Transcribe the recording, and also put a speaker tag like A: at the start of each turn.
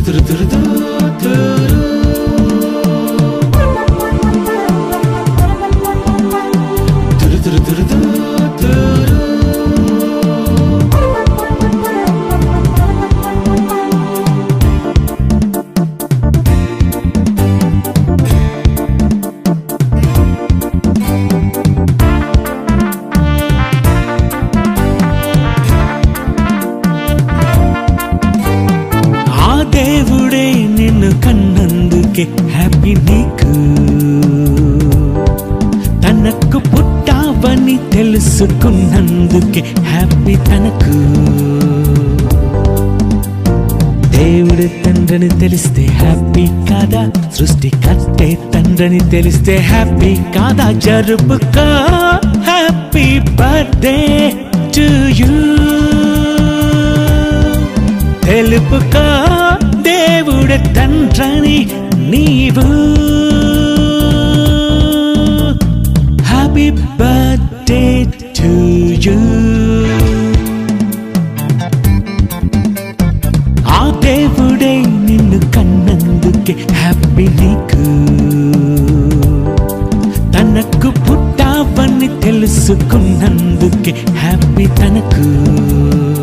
A: తురు తురు తురు తురు. తురు తురు తురు తురు తురు. ఆ దేవుడే నిన్ను కన్నందుకే హ్యాపీ నీకు తనకు పుట్టావని తెలుసుకున్నందుకే హ్యాపీ తనకు దేవుడు తండ్రిని తెలిస్తే హ్యాపీ కాదా సృష్టి కట్టే తండ్రిని తెలిస్తే హ్యాపీ కాదా జరుపుకో హ్యాపీ బర్త్డే టు యూ తెలుపుకో దేవుడు తండ్రని నీవు హ్యాపీ బర్త్డే టు యూ ఆ దేవుడే నిన్ను కన్నందుకే హ్యాపీ నీకు తనకు పుట్టావని తెలుసుకున్నందుకే హ్యాపీ తనకు